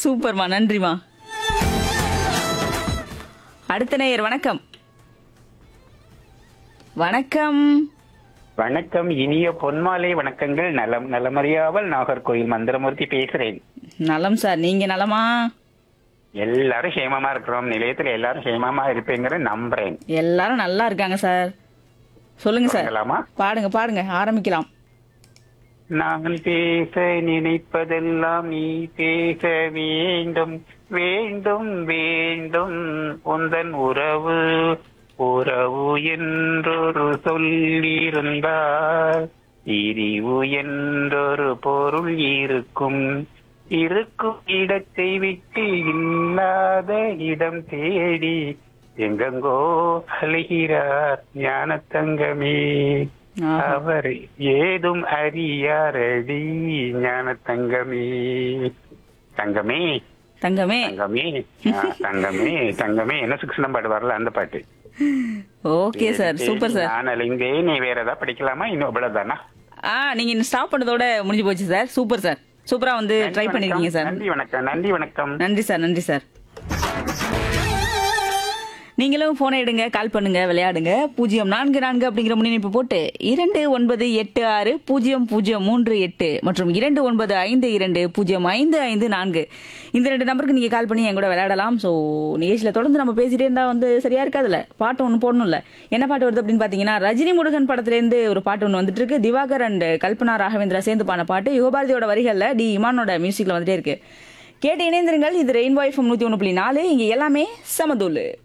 சூப்பர்மா நன்றிமா அடுத்த நேயர் வணக்கம் வணக்கம் வணக்கம் இனிய பொன்மாலை வணக்கங்கள் நலம் நலமறியாமல் நாகர்கோயில் மந்திரமூர்த்தி பேசுறேன் நலம் சார் நீங்க நலமா எல்லாரும் சேமமா இருக்கிறோம் நிலையத்துல எல்லாரும் சேமமா இருப்பீங்கிற நம்புறேன் எல்லாரும் நல்லா இருக்காங்க சார் சொல்லுங்க சார் சொல்லலாமா பாடுங்க பாடுங்க ஆரம்பிக்கலாம் நான் பேச நினைப்பதெல்லாம் நீ பேச வேண்டும் வேண்டும் வேண்டும் உந்தன் உறவு உறவு என்றொரு சொல்லிருந்தால் பிரிவு என்றொரு பொருள் இருக்கும் இருக்கும் இடத்தை விட்டு இல்லாத இடம் தேடி எங்கெங்கோ அழுகிறார் ஞான தங்கமே ஆஹா. அவர் ஏதும் அறியாரடி ஞான தங்கமே தங்கமே தங்கமே தங்கமே ஆ, தங்கமே தங்கமே என்ன சிக்ஸ் பாட்டு வரல அந்த பாட்டு ஓகே சார் சூப்பர் சார் நான் அழிந்தே நீ வேற ஏதாவது படிக்கலாமா இன்னும் அவ்வளவுதானா ஆ நீங்க ஸ்டாப் பண்ணதோட முடிஞ்சு போச்சு சார் சூப்பர் சார் சூப்பரா வந்து ட்ரை நன்றி பண்ணிருக்கீங்க வணக்கம். சார் நன்றி வணக்கம் நன்றி வணக்கம் நன்றி சார் நன்றி சார் நீங்களும் போனை எடுங்க கால் பண்ணுங்க விளையாடுங்க பூஜ்ஜியம் நான்கு நான்கு அப்படிங்கிற முன்னிணைப்பு போட்டு இரண்டு ஒன்பது எட்டு ஆறு பூஜ்ஜியம் பூஜ்ஜியம் மூன்று எட்டு மற்றும் இரண்டு ஒன்பது ஐந்து இரண்டு பூஜ்ஜியம் ஐந்து ஐந்து நான்கு இந்த ரெண்டு நம்பருக்கு நீங்க கால் பண்ணி என் கூட விளையாடலாம் ஸோ நிகழ்ச்சியில தொடர்ந்து நம்ம பேசிட்டே இருந்தா வந்து சரியா இருக்காதுல்ல பாட்டு ஒன்று போடணும்ல என்ன பாட்டு வருது அப்படின்னு பாத்தீங்கன்னா ரஜினி முருகன் படத்துலேருந்து ஒரு பாட்டு ஒன்று வந்துட்டு இருக்கு திவாகர் அண்ட் கல்பனா ராகவேந்திரா சேர்ந்து பாடின பாட்டு யுகபாரதியோட வரிகள்ல டி இமானோட மியூசிக்ல வந்துட்டே இருக்கு கேட்டு இணைந்திருங்கள் இது ரெயின் வாய்ஃபம் நூத்தி ஒன்று புள்ளி நாலு இங்க எல்லாமே சமதூளு